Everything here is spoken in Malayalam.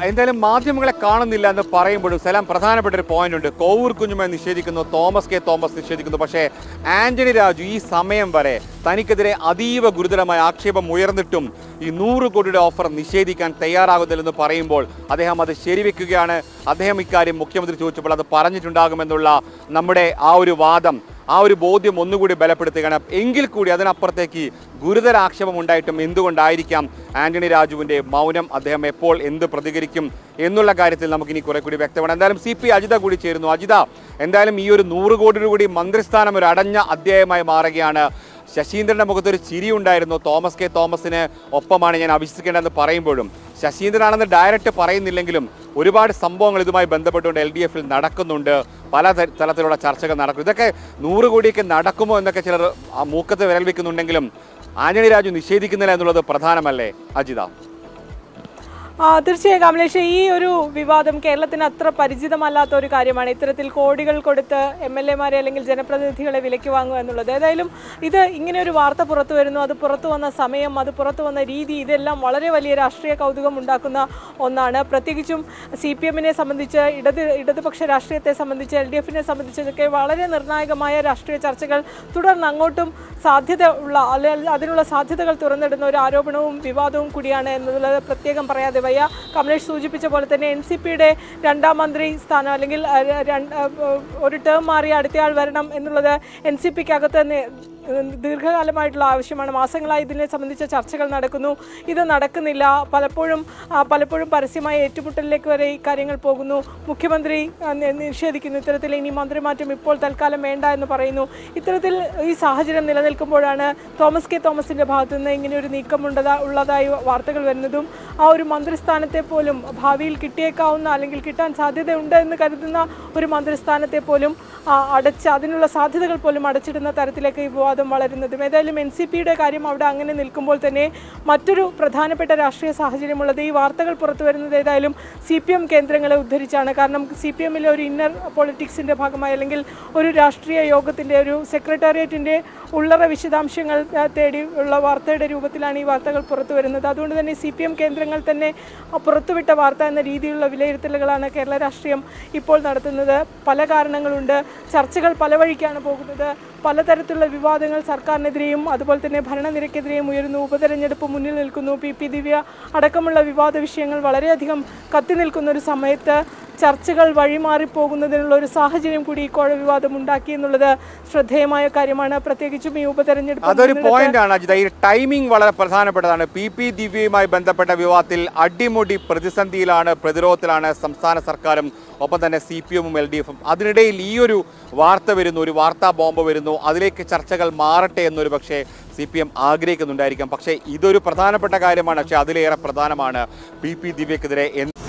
എന്തായാലും മാധ്യമങ്ങളെ കാണുന്നില്ല എന്ന് പറയുമ്പോഴും സലാം പ്രധാനപ്പെട്ട ഒരു പോയിന്റ് ഉണ്ട് കോവൂർ കുഞ്ഞുമെ നിഷേധിക്കുന്നു തോമസ് കെ തോമസ് നിഷേധിക്കുന്നു പക്ഷേ ആന്റണി രാജു ഈ സമയം വരെ തനിക്കെതിരെ അതീവ ഗുരുതരമായ ആക്ഷേപം ഉയർന്നിട്ടും ഈ നൂറ് കോടിയുടെ ഓഫർ നിഷേധിക്കാൻ തയ്യാറാകുന്നില്ലെന്ന് പറയുമ്പോൾ അദ്ദേഹം അത് ശരിവെക്കുകയാണ് അദ്ദേഹം ഇക്കാര്യം മുഖ്യമന്ത്രി ചോദിച്ചപ്പോൾ അത് പറഞ്ഞിട്ടുണ്ടാകുമെന്നുള്ള നമ്മുടെ ആ ഒരു വാദം ആ ഒരു ബോധ്യം ഒന്നുകൂടി ബലപ്പെടുത്തുകയാണ് എങ്കിൽ കൂടി അതിനപ്പുറത്തേക്ക് ഗുരുതര ആക്ഷേപം ഉണ്ടായിട്ടും എന്തുകൊണ്ടായിരിക്കാം ആന്റണി രാജുവിന്റെ മൗനം അദ്ദേഹം എപ്പോൾ എന്ത് പ്രതികരിക്കും എന്നുള്ള കാര്യത്തിൽ നമുക്കിനി കുറെ കൂടി വ്യക്തമാണ് എന്തായാലും സി പി അജിത കൂടി ചേരുന്നു അജിത എന്തായാലും ഈ ഒരു നൂറ് കോടി കൂടി മന്ത്രിസ്ഥാനം ഒരു അടഞ്ഞ അധ്യായമായി മാറുകയാണ് ശശീന്ദ്രന്റെ മുഖത്തൊരു ചിരി ഉണ്ടായിരുന്നു തോമസ് കെ തോമസിന് ഒപ്പമാണ് ഞാൻ അഭിഷേകിക്കേണ്ടതെന്ന് പറയുമ്പോഴും ശശീന്ദ്രനാണെന്ന് ഡയറക്റ്റ് പറയുന്നില്ലെങ്കിലും ഒരുപാട് സംഭവങ്ങൾ ഇതുമായി ബന്ധപ്പെട്ടുകൊണ്ട് എൽ ഡി എഫിൽ നടക്കുന്നുണ്ട് പല ത- തലത്തിലുള്ള ചർച്ചകൾ നടക്കും ഇതൊക്കെ നൂറ് കോടിയൊക്കെ നടക്കുമോ എന്നൊക്കെ ചിലർ ആ മൂക്കത്ത് വിരൽ വെക്കുന്നുണ്ടെങ്കിലും ആന്റണി രാജു നിഷേധിക്കുന്നില്ല എന്നുള്ളത് പ്രധാനമല്ലേ അജിത ആ, തീർച്ചയായും കമലേഷ് ഈ ഒരു വിവാദം കേരളത്തിന് അത്ര പരിചിതമല്ലാത്ത ഒരു കാര്യമാണ് ഇത്തരത്തിൽ കോടികൾ കൊടുത്ത് എം എൽ എമാരെ അല്ലെങ്കിൽ ജനപ്രതിനിധികളെ വിലയ്ക്ക് വാങ്ങുക എന്നുള്ളത് ഏതായാലും ഇത് ഇങ്ങനെ ഒരു വാർത്ത പുറത്തു വരുന്നു അത് പുറത്തു വന്ന സമയം അത് പുറത്തു വന്ന രീതി ഇതെല്ലാം വളരെ വലിയ രാഷ്ട്രീയ കൗതുകം ഉണ്ടാക്കുന്ന ഒന്നാണ് പ്രത്യേകിച്ചും സി പി എമ്മിനെ സംബന്ധിച്ച് ഇടത് ഇടതുപക്ഷ രാഷ്ട്രീയത്തെ സംബന്ധിച്ച് എൽ ഡി എഫിനെ സംബന്ധിച്ചതൊക്കെ വളരെ നിർണായകമായ രാഷ്ട്രീയ ചർച്ചകൾ തുടർന്ന് അങ്ങോട്ടും സാധ്യത ഉള്ള അല്ലെങ്കിൽ അതിനുള്ള സാധ്യതകൾ തുറന്നിടുന്ന ഒരു ആരോപണവും വിവാദവും കൂടിയാണ് എന്നുള്ളത് പ്രത്യേകം പറയാതെ വയ്യ കമലേഷ് സൂചിപ്പിച്ച പോലെ തന്നെ എൻ സി പിയുടെ രണ്ടാം മന്ത്രി സ്ഥാനം അല്ലെങ്കിൽ അഹ്, രണ്ട്, അഹ്, ഒരു ടേം മാറി അടുത്തയാൾ വരണം എന്നുള്ളത് എൻ സി പിക്ക് അകത്ത് നി- ദീർഘകാലമായിട്ടുള്ള ആവശ്യമാണ് മാസങ്ങളായി ഇതിനെ സംബന്ധിച്ച ചർച്ചകൾ നടക്കുന്നു ഇത് നടക്കുന്നില്ല പലപ്പോഴും ആ, പലപ്പോഴും പരസ്യമായ ഏറ്റുമുട്ടലിലേക്ക് വരെ ഈ കാര്യങ്ങൾ പോകുന്നു മുഖ്യമന്ത്രി ആ, നി- നിഷേധിക്കുന്നു ഇത്തരത്തിൽ ഇനി മന്ത്രിമാറ്റം ഇപ്പോൾ തൽക്കാലം വേണ്ട എന്ന് പറയുന്നു ഇത്തരത്തിൽ ഈ സാഹചര്യം നിലനിൽക്കുമ്പോഴാണ് തോമസ് കെ തോമസിന്റെ ഭാഗത്തു നിന്ന് ഇങ്ങനെ ഒരു നീക്കമുണ്ടതാ ഉള്ളതായി വാർത്തകൾ വരുന്നതും ആ ഒരു മന്ത്രിസ്ഥാനത്തെ പോലും ഭാവിയിൽ കിട്ടിയേക്കാവുന്ന അല്ലെങ്കിൽ കിട്ടാൻ സാധ്യതയുണ്ട് എന്ന് കരുതുന്ന ഒരു മന്ത്രിസ്ഥാനത്തെ പോലും ആ, അടച്ച് അതിനുള്ള സാധ്യതകൾ പോലും അടച്ചിടുന്ന തരത്തിലേക്ക് ഈ വിവാദം വളരുന്നതും ഏതായാലും എൻ സി പിയുടെ കാര്യം അവിടെ അങ്ങനെ നിൽക്കുമ്പോൾ തന്നെ മറ്റൊരു പ്രധാനപ്പെട്ട രാഷ്ട്രീയ സാഹചര്യമുള്ളത് ഈ വാർത്തകൾ പുറത്തു വരുന്നത് ഏതായാലും സി പി എം കേന്ദ്രങ്ങളെ ഉദ്ധരിച്ചാണ് കാരണം സി പി എമ്മിലെ ഒരു ഇന്നർ പൊളിറ്റിക്സിൻ്റെ ഭാഗമായി അല്ലെങ്കിൽ ഒരു രാഷ്ട്രീയ യോഗത്തിൻ്റെ ഒരു സെക്രട്ടേറിയറ്റിൻ്റെ ഉള്ളറ വിശദാംശങ്ങൾ ആ, തേടി ഉള്ള വാർത്തയുടെ രൂപത്തിലാണ് ഈ വാർത്തകൾ പുറത്തു വരുന്നത് അതുകൊണ്ട് തന്നെ സി പി എം കേന്ദ്രങ്ങൾ തന്നെ ആ, പുറത്തുവിട്ട വാർത്ത എന്ന രീതിയിലുള്ള വിലയിരുത്തലുകളാണ് കേരള രാഷ്ട്രീയം ഇപ്പോൾ നടത്തുന്നത് പല കാരണങ്ങളുണ്ട് ചർച്ചകൾ പല വഴിക്കാണ് പോകുന്നത് പലതരത്തിലുള്ള വിവാദങ്ങൾ സർക്കാരിനെതിരെയും അതുപോലെ തന്നെ ഭരണനിരക്കെതിരെയും ഉയരുന്നു ഉപതെരഞ്ഞെടുപ്പ് മുന്നിൽ നിൽക്കുന്നു പി പി ദിവ്യ അടക്കമുള്ള വിവാദ വിഷയങ്ങൾ വളരെയധികം കത്തി നിൽക്കുന്ന ഒരു സമയത്ത് ചർച്ചകൾ വഴിമാറിപ്പോകുന്നതിനുള്ള ഒരു സാഹചര്യം കൂടി ഈ കോഴ വിവാദം ഉണ്ടാക്കി എന്നുള്ളത് ശ്രദ്ധേയമായ കാര്യമാണ് പ്രത്യേകിച്ചും ഈ ഉപതെരഞ്ഞെടുപ്പ് അതൊരു മുന്നിലെത്തി- പോയിന്റ് ആണ് അജിത ഈ ടൈമിംഗ് വളരെ പ്രധാനപ്പെട്ടതാണ് പി പി ദിവ്യയുമായി ബന്ധപ്പെട്ട വിവാദത്തിൽ അടിമുടി പ്രതിസന്ധിയിലാണ് പ്രതിരോധത്തിലാണ് സംസ്ഥാന സർക്കാരും ഒപ്പം തന്നെ സി പി എമ്മും എൽ ഡി എഫും അതിനിടയിൽ ഈ ഒരു വാർത്ത വരുന്നു ഒരു വാർത്താ ബോംബ് വരുന്നു അതിലേക്ക് ചർച്ചകൾ മാറട്ടെ എന്നൊരു പക്ഷേ സി പി എം ആഗ്രഹിക്കുന്നുണ്ടായിരിക്കാം പക്ഷേ ഇതൊരു പ്രധാനപ്പെട്ട കാര്യമാണ് പക്ഷേ അതിലേറെ പ്രധാനമാണ് പി പി ദിവ്യക്കെതിരെ എന്ത്